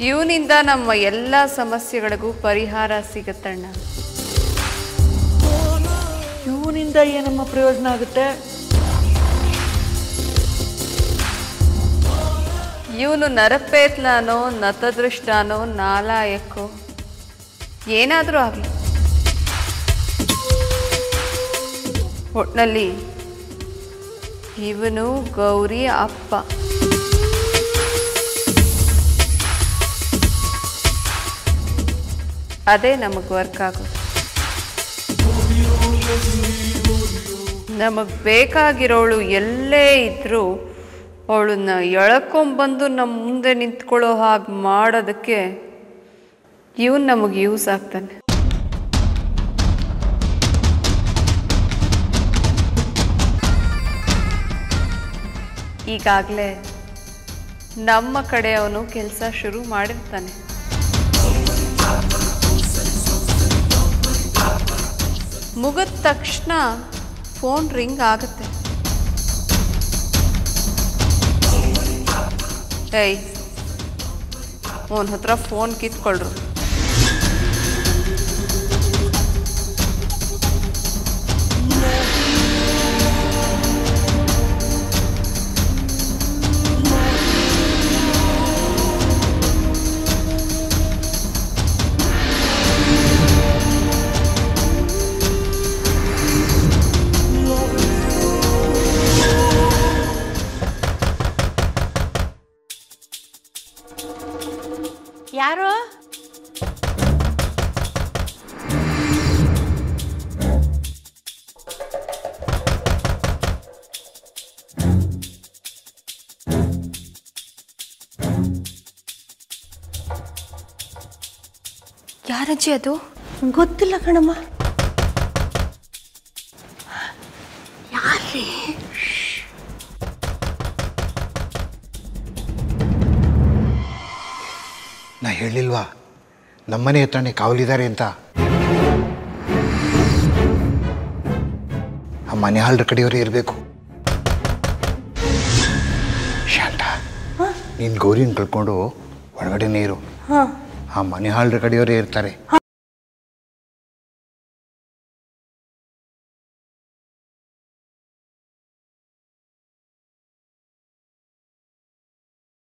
ಇವನಿಂದ ನಮ್ಮ ಎಲ್ಲ ಸಮಸ್ಯೆಗಳಿಗೂ ಪರಿಹಾರ ಸಿಗುತ್ತಣ್ಣ ಇವನಿಂದ ಏನಮ್ಮ ಪ್ರಯೋಜನ ಆಗುತ್ತೆ ಇವನು ನರಪೇತ್ಲಾನೋ ನತದೃಷ್ಟಾನೋ ನಾಲಾಯಕ್ಕೋ ಏನಾದರೂ ಆಗಲಿ ಒಟ್ನಲ್ಲಿ ಇವನು ಗೌರಿ ಅಪ್ಪ ಅದೇ ನಮಗೆ ವರ್ಕ್ ಆಗೋದು ನಮಗೆ ಬೇಕಾಗಿರೋಳು ಎಲ್ಲೇ ಇದ್ದರೂ ಅವಳನ್ನ ಎಳ್ಕೊಂಬಂದು ನಮ್ಮ ಮುಂದೆ ನಿಂತ್ಕೊಳ್ಳೋ ಹಾಗೆ ಮಾಡೋದಕ್ಕೆ ಇವನು ನಮಗೆ ಯೂಸ್ ಆಗ್ತಾನೆ ಈಗಾಗಲೇ ನಮ್ಮ ಕಡೆ ಅವನು ಕೆಲಸ ಶುರು ಮಾಡಿರ್ತಾನೆ ಮುಗಿದ ತಕ್ಷಣ ಫೋನ್ ರಿಂಗ್ ಆಗುತ್ತೆ ಏಯ್ ಅವನ ಹತ್ರ ಫೋನ್ ಕಿತ್ಕೊಳ್ರು ಯಾರು ಯಾರಜ್ಜಿ ಅದು ಗೊತ್ತಿಲ್ಲ ಕಣಮ್ಮ ಯಾರ್ರೀ ನಾ ಹೇಳಿಲ್ವಾ ನಮ್ಮನೆ ಹತ್ರನೇ ಕಾವಲಿದ್ದಾರೆ ಅಂತ ಆ ಮನೆ ಹಾಲ್ರ ಕಡೆಯವರೇ ಇರಬೇಕು ಶಾಂತ ನೀನು ಗೌರಿನ ಕಳ್ಕೊಂಡು ಒಳಗಡೆನೇ ಇರು ಆ ಮನೆ ಹಾಲ್ರ ಕಡೆಯವರೇ ಇರ್ತಾರೆ